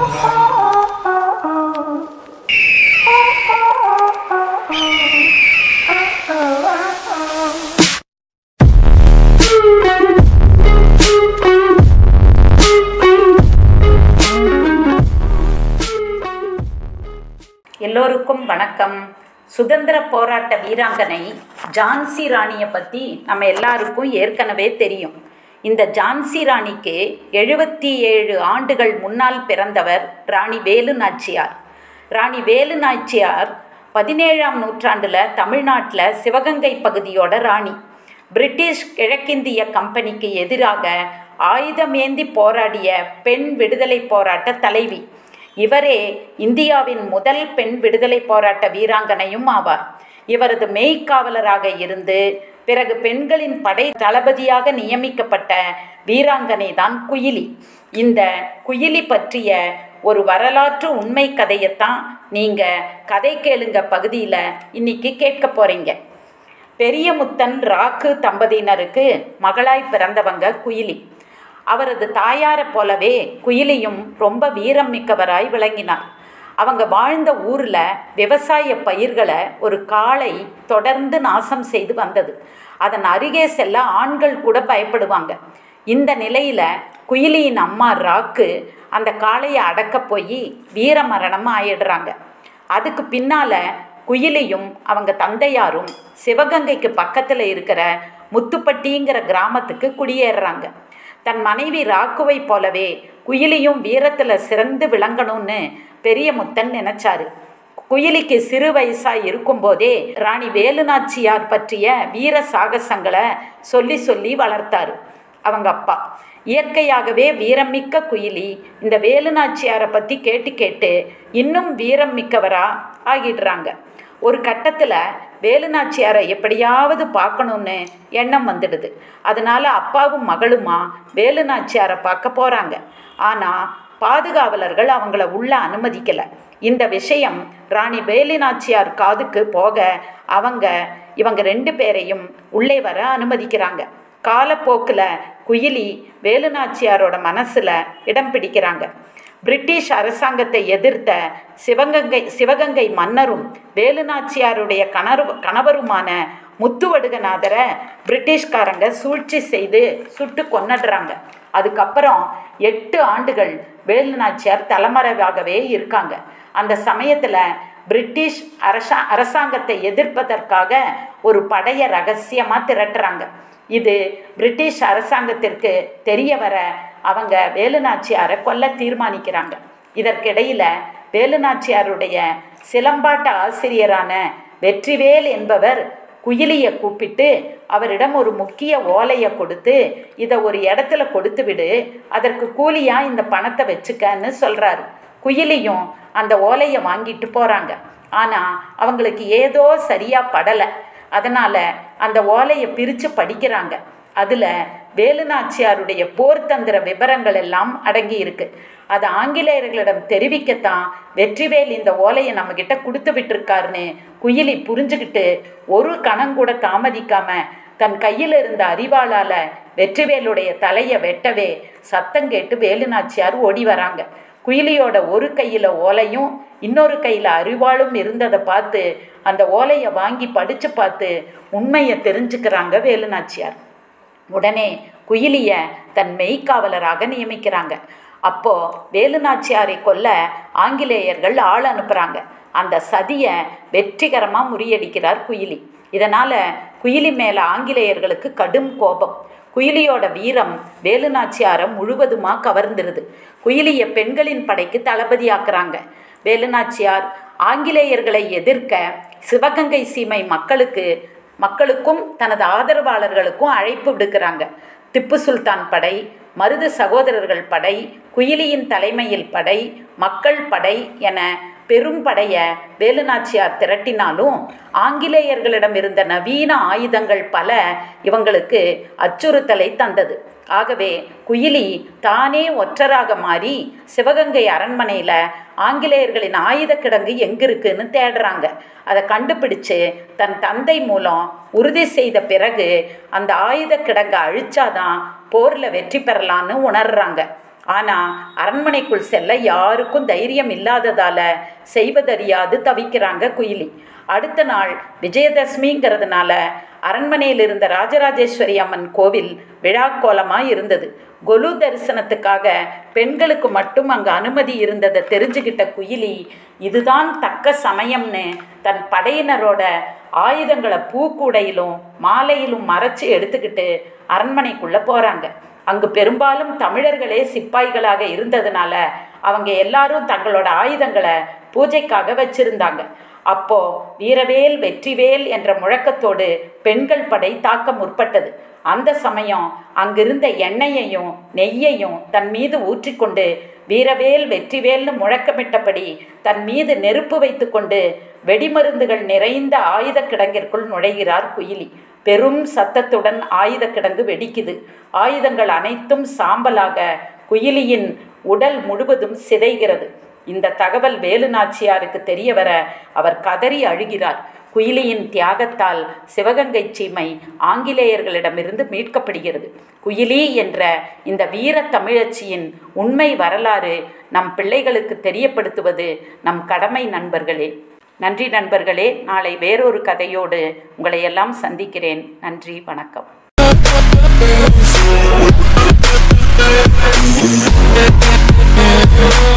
எல்லோருக்கும் வணக்கம் சுதந்திர போராட்ட வீராங்கனை ஜான்சி ராணியை பற்றி நம்ம எல்லாருக்கும் ஏற்கனவே தெரியும் இந்த ஜான்சி ராணிக்கு எழுபத்தி ஏழு ஆண்டுகள் முன்னால் பிறந்தவர் ராணி வேலு நாச்சியார் ராணி வேலு நாச்சியார் பதினேழாம் நூற்றாண்டில் தமிழ்நாட்டில் சிவகங்கை பகுதியோட ராணி பிரிட்டிஷ் கிழக்கிந்திய கம்பெனிக்கு எதிராக ஆயுதமேந்தி போராடிய பெண் விடுதலை போராட்ட தலைவி இவரே இந்தியாவின் முதல் பெண் விடுதலை போராட்ட வீராங்கனையும் ஆவார் இவரது மெய்க்காவலராக இருந்து பிறகு பெண்களின் படை தளபதியாக நியமிக்கப்பட்ட வீராங்கனை தான் குயிலி இந்த குயிலி பற்றிய ஒரு வரலாற்று உண்மை கதையைத்தான் நீங்கள் கதை கேளுங்க பகுதியில் இன்னைக்கு கேட்க போகிறீங்க பெரியமுத்தன் ராக்கு தம்பதியினருக்கு மகளாய் பிறந்தவங்க குயிலி அவரது தாயாரை போலவே குயிலியும் ரொம்ப வீரம் மிக்கவராய் விளங்கினார் அவங்க வாழ்ந்த ஊரில் விவசாய பயிர்களை ஒரு காளை தொடர்ந்து நாசம் செய்து வந்தது அதன் அருகே செல்ல ஆண்கள் கூட பயப்படுவாங்க இந்த நிலையில் குயிலியின் அம்மா ராக்கு அந்த காளையை அடக்க போய் வீர மரணம் ஆயிடுறாங்க அதுக்கு பின்னால் குயிலியும் அவங்க தந்தையாரும் சிவகங்கைக்கு பக்கத்தில் இருக்கிற முத்துப்பட்டிங்கிற கிராமத்துக்கு குடியேறுறாங்க தன் மனைவி ராக்குவை போலவே குயிலியும் வீரத்தில் சிறந்து விளங்கணும்னு பெரிய முத்தன் நினைச்சாரு குயிலிக்கு சிறு வயசாக இருக்கும்போதே ராணி வேலுநாச்சியார் பற்றிய வீர சாகசங்களை சொல்லி சொல்லி வளர்த்தாரு அவங்க அப்பா இயற்கையாகவே வீரமிக்க குயிலி இந்த வேலுநாச்சியாரை பற்றி கேட்டு கேட்டு இன்னும் வீரம் மிக்கவரா ஆகிடுறாங்க ஒரு கட்டத்தில் வேலுநாச்சியாரை எப்படியாவது பார்க்கணுன்னு எண்ணம் வந்துடுது அதனால் அப்பாவும் மகளுமா வேலுநாச்சியாரை பார்க்க போகிறாங்க ஆனால் பாதுகாவலர்கள் அவங்கள உள்ள அனுமதிக்கலை இந்த விஷயம் ராணி வேலுநாச்சியார் காதுக்கு போக அவங்க இவங்க ரெண்டு பேரையும் உள்ளே வர அனுமதிக்கிறாங்க காலப்போக்கில் குயிலி வேலுநாச்சியாரோட மனசில் இடம் பிடிக்கிறாங்க பிரிட்டிஷ் அரசாங்கத்தை எதிர்த்த சிவகங்கை சிவகங்கை மன்னரும் வேலுநாச்சியாருடைய கணரு கணவருமான முத்துவடுகநாதரை பிரிட்டிஷ்காரங்க சூழ்ச்சி செய்து சுட்டு கொன்னுடுறாங்க அதுக்கப்புறம் எட்டு ஆண்டுகள் வேலுநாச்சியார் தலைமறைவாகவே இருக்காங்க அந்த சமயத்தில் பிரிட்டிஷ் அரசா அரசாங்கத்தை எதிர்ப்பதற்காக ஒரு படையை ரகசியமாக திரட்டுறாங்க இது பிரிட்டிஷ் அரசாங்கத்திற்கு தெரிய வர அவங்க வேலுநாச்சியாரை கொல்ல தீர்மானிக்கிறாங்க இதற்கிடையில் வேலுநாச்சியாருடைய சிலம்பாட்ட ஆசிரியரான வெற்றிவேல் என்பவர் குயிலியை கூப்பிட்டு அவரிடம் ஒரு முக்கிய ஓலையை கொடுத்து இதை ஒரு இடத்துல கொடுத்து விடு அதற்கு கூலியாக இந்த பணத்தை வச்சுக்கன்னு சொல்கிறாரு குயிலியும் அந்த ஓலையை வாங்கிட்டு போகிறாங்க ஆனால் அவங்களுக்கு ஏதோ சரியாக படலை அதனால் அந்த ஓலையை பிரித்து படிக்கிறாங்க அதில் வேலுநாச்சியாருடைய போர்த்தந்திர விவரங்கள் எல்லாம் அடங்கி இருக்கு அது ஆங்கிலேயர்களிடம் தெரிவிக்கத்தான் வெற்றிவேல் இந்த ஓலையை நம்மக்கிட்ட கொடுத்து விட்டுருக்காருன்னு குயிலி புரிஞ்சுக்கிட்டு ஒரு கணம் கூட தாமதிக்காம தன் கையில் இருந்த அறிவாளால் வெற்றிவேலுடைய தலையை வெட்டவே சத்தம் கேட்டு வேலுநாச்சியார் ஓடி வராங்க குயிலியோட ஒரு கையில் ஓலையும் இன்னொரு கையில் அறிவாளும் இருந்ததை பார்த்து அந்த ஓலையை வாங்கி படித்து பார்த்து உண்மையை தெரிஞ்சுக்கிறாங்க வேலுநாச்சியார் உடனே குயிலியை தன் மெய்க்காவலராக நியமிக்கிறாங்க அப்போ வேலுநாச்சியாரை கொல்ல ஆங்கிலேயர்கள் ஆள் அனுப்புகிறாங்க அந்த சதியை வெற்றிகரமாக முறியடிக்கிறார் குயிலி இதனால் குயிலி மேலே ஆங்கிலேயர்களுக்கு கடும் கோபம் குயிலியோட வீரம் வேலுநாச்சியாரை முழுவதுமாக கவர்ந்துருது குயிலியை பெண்களின் படைக்கு தளபதியாக்குறாங்க வேலுநாச்சியார் ஆங்கிலேயர்களை எதிர்க்க சிவகங்கை சீமை மக்களுக்கு மக்களுக்கும் தனது ஆதரவாளர்களுக்கும் அழைப்பு விடுக்கிறாங்க திப்பு சுல்தான் படை மருது சகோதரர்கள் படை குயிலியின் தலைமையில் படை மக்கள் படை என பெரும் படைய வேலுநாச்சியார் திரட்டினாலும் ஆங்கிலேயர்களிடம் இருந்த நவீன ஆயுதங்கள் பல இவங்களுக்கு அச்சுறுத்தலை தந்தது ஆகவே குயிலி தானே ஒற்றராக மாறி சிவகங்கை அரண்மனையில் ஆங்கிலேயர்களின் ஆயுத கிடங்கு எங்கே இருக்குன்னு தேடுறாங்க அதை கண்டுபிடிச்சு தன் தந்தை மூலம் உறுதி செய்த பிறகு அந்த ஆயுத கிடங்கை அழிச்சாதான் போரில் வெற்றி பெறலான்னு உணர்றாங்க ஆனால் அரண்மனைக்குள் செல்ல யாருக்கும் தைரியம் இல்லாததால் செய்வதறியாது தவிக்கிறாங்க குயிலி அடுத்த நாள் விஜயதசமிங்கிறதுனால அரண்மனையில் இருந்த ராஜராஜேஸ்வரி அம்மன் கோவில் விழாக்கோலமாக இருந்தது கொலு தரிசனத்துக்காக பெண்களுக்கு மட்டும் அங்கே அனுமதி இருந்ததை தெரிஞ்சுக்கிட்ட குயிலி இதுதான் தக்க சமயம்னு தன் படையினரோட ஆயுதங்களை பூக்கூடையிலும் மாலையிலும் மறைச்சு எடுத்துக்கிட்டு அரண்மனைக்குள்ளே போகிறாங்க அங்கு பெரும்பாலும் தமிழர்களே சிப்பாய்களாக இருந்ததுனால அவங்க எல்லாரும் தங்களோட ஆயுதங்களை பூஜைக்காக வச்சிருந்தாங்க அப்போ வீரவேல் வெற்றிவேல் என்ற முழக்கத்தோடு பெண்கள் படை தாக்க முற்பட்டது அந்த சமயம் அங்கிருந்த எண்ணெயையும் நெய்யையும் தன் மீது ஊற்றிக்கொண்டு வீரவேல் வெற்றிவேல்னு முழக்கமிட்டபடி தன் மீது நெருப்பு வைத்துக்கொண்டு வெடிமருந்துகள் நிறைந்த ஆயுத கிடங்கிற்குள் நுழைகிறார் குயிலி பெரும் சத்தத்துடன் ஆயுத கிடங்கு வெடிக்குது ஆயுதங்கள் அனைத்தும் சாம்பலாக குயிலியின் உடல் முழுவதும் சிதைகிறது இந்த தகவல் வேலு நாச்சியாருக்கு தெரிய வர அவர் கதறி அழுகிறார் குயிலியின் தியாகத்தால் சிவகங்கை சீமை ஆங்கிலேயர்களிடமிருந்து மீட்கப்படுகிறது குயிலி என்ற இந்த வீர தமிழச்சியின் உண்மை வரலாறு நம் பிள்ளைகளுக்கு தெரியப்படுத்துவது நம் கடமை நண்பர்களே நன்றி நண்பர்களே நாளை வேறொரு கதையோடு உங்களை எல்லாம் சந்திக்கிறேன் நன்றி வணக்கம் Thank you.